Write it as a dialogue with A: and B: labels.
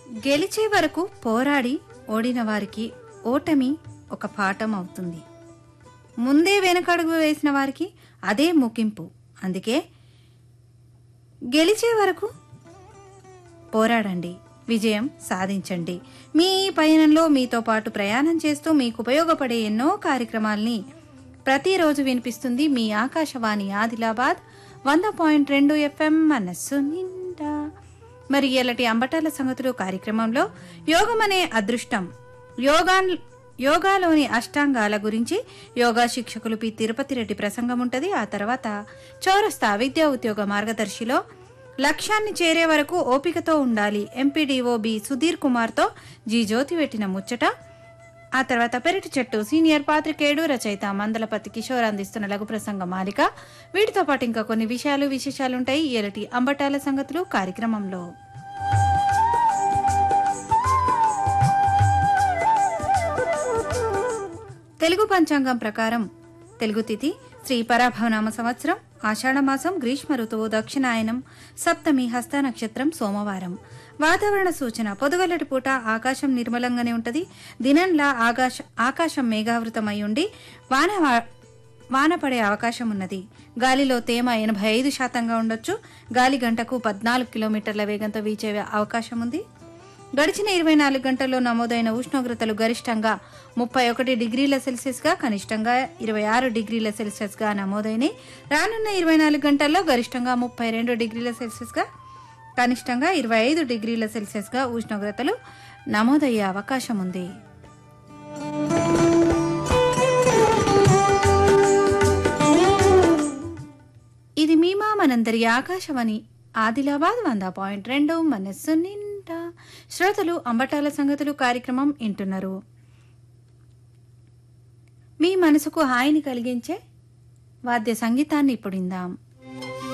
A: గెలిచే వరకు పోరాడి ఓడిన వారికి ఓటమి ఒక పాఠం అవుతుంది ముందే వెనకడుగు వేసిన వారికి అదే ముగింపు అందుకే గెలిచే వరకు పోరాడండి విజయం సాధించండి మీ పయనంలో మీతో పాటు ప్రయాణం చేస్తూ మీకు ఉపయోగపడే ఎన్నో కార్యక్రమాల్ని ప్రతిరోజు వినిపిస్తుంది మీ ఆకాశవాణి ఆదిలాబాద్ వంద పాయింట్ రెండు ఎఫ్ఎం మనస్సు నిండా మరి ఎలాంటి అంబటాల సంగతులు కార్యక్రమంలో యోగం అనే అదృష్టం యోగా యోగాలోని అష్టాంగాల గురించి యోగా శిక్షకులు పి తిరుపతి రెడ్డి ప్రసంగం ఉంటుంది ఆ తర్వాత చౌరస్తా విద్యా ఉద్యోగ మార్గదర్శిలో లక్ష్యాన్ని చేరే వరకు ఓపికతో ఉండాలి ఎంపీడీఓ బి సుధీర్ కుమార్తో జీ జ్యోతి పెట్టిన ముచ్చట ఆ తర్వాత పెరటి చెట్టు సీనియర్ పాత్రికేయుడు రచయిత మందలపతి కిషోర్ అందిస్తున్న లఘు ప్రసంగ మాలిక వీటితో పాటు ఇంకా కొన్ని విషయాలు విశేషాలుంటాయి ఎలటి అంబటాల సంగతులు కార్యక్రమంలో తెలుగు పంచాంగం ప్రకారం తెలుగు తిథి శ్రీ పరాభవనామ సంవత్సరం ఆషాఢమాసం గ్రీష్మ ఋతువు దక్షిణాయనం సప్తమి హస్త నక్షత్రం సోమవారం వాతావరణ సూచన పొదుగలటి పూట ఆకాశం నిర్మలంగానే ఉంటది దినంలా ఆకాశ ఆకాశం మేఘావృతమై ఉండి వాన వా- వాన పడే అవకాశం ఉన్నది గాలిలో తేమ ఎనభై ఐదు శాతంగా ఉండొచ్చు గాలి గంటకు పద్నాలుగు కిలోమీటర్ల వేగంతో వీచే అవకాశం ఉంది గడిచిన ఇరవై నాలుగు గంటల్లో నమోదైన ఉష్ణోగ్రతలు గరిష్టంగా ముప్పై ఒకటి డిగ్రీల సెల్సియస్గా కనిష్టంగా ఇరవై ఆరు డిగ్రీల సెల్సియస్గా నమోదైనాయి రానున్న ఇరవై నాలుగు గంటల్లో గరిష్టంగా ముప్పై రెండు డిగ్రీల సెల్సియస్గా కనిష్టంగా ఇరవై ఐదు డిగ్రీల సెల్సియస్గా ఉష్ణోగ్రతలు నమోదయ్యే అవకాశం ఉంది ఇది మీమా మనందరి ఆకాశవాణి ఆదిలాబాద్ వంద పాయింట్ రెండు మనస్సు నిండా శ్రోతలు అంబటాల సంగతులు కార్యక్రమం వింటున్నారు మీ మనసుకు హాయిని కలిగించే వాద్య సంగీతాన్ని ఇప్పుడు ఇందాం